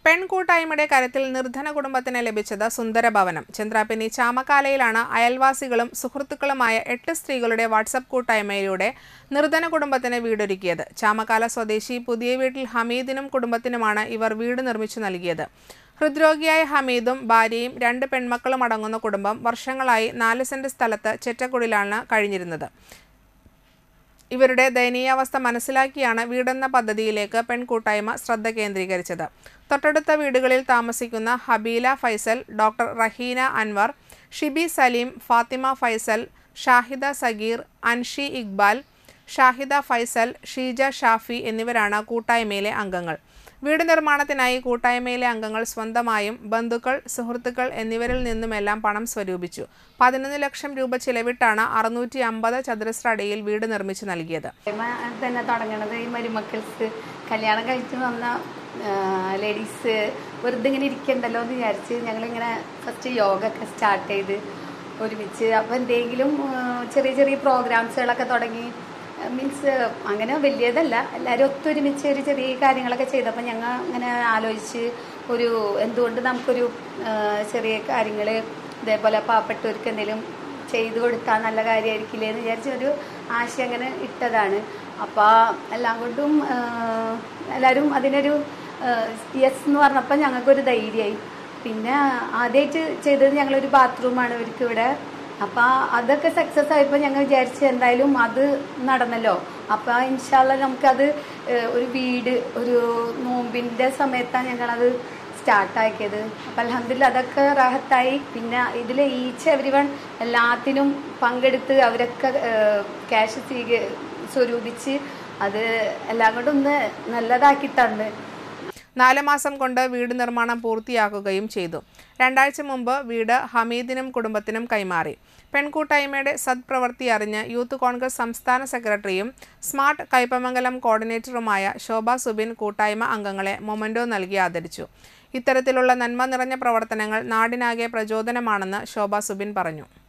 പെൺകൂട്ടായ്മയുടെ കരത്തിൽ നിർധന കുടുംബത്തിന് ലഭിച്ചത് സുന്ദരഭവനം ചന്ദ്രാപിന്നി ചാമക്കാലയിലാണ് അയൽവാസികളും സുഹൃത്തുക്കളുമായ എട്ട് സ്ത്രീകളുടെ വാട്സപ്പ് കൂട്ടായ്മയിലൂടെ നിർധന കുടുംബത്തിന് വീടൊരുക്കിയത് ചാമക്കാല സ്വദേശി പുതിയ വീട്ടിൽ ഹമീദിനും കുടുംബത്തിനുമാണ് ഇവർ വീട് നിർമ്മിച്ചു നൽകിയത് ഹൃദ്രോഗിയായ ഹമീദും ഭാര്യയും രണ്ട് പെൺമക്കളും അടങ്ങുന്ന കുടുംബം വർഷങ്ങളായി നാല് സെന്റ് സ്ഥലത്ത് ചെറ്റക്കുടിലാണ് കഴിഞ്ഞിരുന്നത് ഇവരുടെ ദയനീയാവസ്ഥ മനസ്സിലാക്കിയാണ് വീടെന്ന പദ്ധതിയിലേക്ക് പെൺകൂട്ടായ്മ ശ്രദ്ധ കേന്ദ്രീകരിച്ചത് തൊട്ടടുത്ത വീടുകളിൽ താമസിക്കുന്ന ഹബീല ഫൈസൽ ഡോക്ടർ റഹീന അൻവർ ഷിബി സലീം ഫാത്തിമ ഫൈസൽ ഷാഹിദ സഗീർ അൻഷി ഇക്ബാൽ ഷാഹിദ ഫൈസൽ ഷീജ ഷാഫി എന്നിവരാണ് കൂട്ടായ്മയിലെ അംഗങ്ങൾ വീട് നിർമ്മാണത്തിനായി കൂട്ടായ്മയിലെ അംഗങ്ങൾ സ്വന്തമായും ബന്ധുക്കൾ സുഹൃത്തുക്കൾ എന്നിവരിൽ നിന്നുമെല്ലാം പണം സ്വരൂപിച്ചു പതിനൊന്ന് ലക്ഷം രൂപ ചിലവിട്ടാണ് അറുന്നൂറ്റി അമ്പത് ചതുരശ്ര അടിയിൽ വീട് നിർമ്മിച്ചു നൽകിയത് കൂട്ടായ്മ തന്നെ തുടങ്ങണത് ഈ മരുമക്കൾസ് കല്യാണം കഴിച്ച് വന്ന ലേഡീസ് വെറുതെ ഇങ്ങനെ ഇരിക്കണ്ടല്ലോ എന്ന് വിചാരിച്ച് ഞങ്ങളിങ്ങനെ ഫസ്റ്റ് യോഗ ഒക്കെ സ്റ്റാർട്ട് ചെയ്ത് ഒരുമിച്ച് അപ്പോൾ എന്തെങ്കിലും ആ, ചെറിയ ചെറിയ പ്രോഗ്രാംസുകളൊക്കെ തുടങ്ങി മീൻസ് അങ്ങനെ വലിയതല്ല എല്ലാവരും ഒത്തൊരുമിച്ച് ഒരു ചെറിയ കാര്യങ്ങളൊക്കെ ചെയ്തപ്പോൾ ഞങ്ങൾ ഇങ്ങനെ ആലോചിച്ച് ഒരു എന്തുകൊണ്ട് നമുക്കൊരു ആ, ചെറിയ കാര്യങ്ങൾ ഇതേപോലെ പാവപ്പെട്ടവർക്ക് എന്തെങ്കിലും ചെയ്തു കൊടുത്താൽ നല്ല കാര്യമായിരിക്കില്ലേ എന്ന് വിചാരിച്ച് ഒരു ആശയം അങ്ങനെ ഇട്ടതാണ് അപ്പോൾ എല്ലാം കൊണ്ടും ആ, എല്ലാവരും അതിനൊരു യെസ് എന്ന് പറഞ്ഞപ്പോൾ ഞങ്ങൾക്കൊരു ധൈര്യമായി പിന്നെ ആദ്യമായിട്ട് ചെയ്തത് ഞങ്ങളൊരു ബാത്റൂമാണ് ഇവർക്ക് ഇവിടെ അപ്പോൾ അതൊക്കെ സക്സസ് ആയപ്പോൾ ഞങ്ങൾ വിചാരിച്ച് എന്തായാലും അത് നടന്നല്ലോ അപ്പോൾ ഇൻഷാല്ല നമുക്കത് ഏഹ്, ഒരു വീട് ഒരു നോമ്പിൻ്റെ സമയത്താണ് ഞങ്ങളത് സ്റ്റാർട്ടാക്കിയത് അപ്പം അലഹമില്ല അതൊക്കെ റാഹത്തായി പിന്നെ ഇതിൽ ഈച്ച് എവരി വൺ എല്ലാത്തിനും പങ്കെടുത്ത് അവരൊക്കെ ക്യാഷ് സ്വീക സ്വരൂപിച്ച് അത് എല്ലാം കൊണ്ടും ഒന്ന് നല്ലതാക്കി തന്ന് നാല് മാസം കൊണ്ട് വീട് നിർമ്മാണം പൂർത്തിയാക്കുകയും ചെയ്തു രണ്ടാഴ്ച മുമ്പ് വീട് ഹമീദിനും കുടുംബത്തിനും കൈമാറി പെൺകൂട്ടായ്മയുടെ സദ്പ്രവൃത്തി അറിഞ്ഞ് യൂത്ത് കോൺഗ്രസ് സംസ്ഥാന സെക്രട്ടറിയും സ്മാർട്ട് കൈപ്പമംഗലം കോർഡിനേറ്ററുമായ ശോഭ സുബിൻ കൂട്ടായ്മ അംഗങ്ങളെ മൊമൻറ്റോ നൽകി ആദരിച്ചു ഇത്തരത്തിലുള്ള നന്മ നിറഞ്ഞ പ്രവർത്തനങ്ങൾ നാടിനാകെ പ്രചോദനമാണെന്ന് ശോഭ സുബിൻ പറഞ്ഞു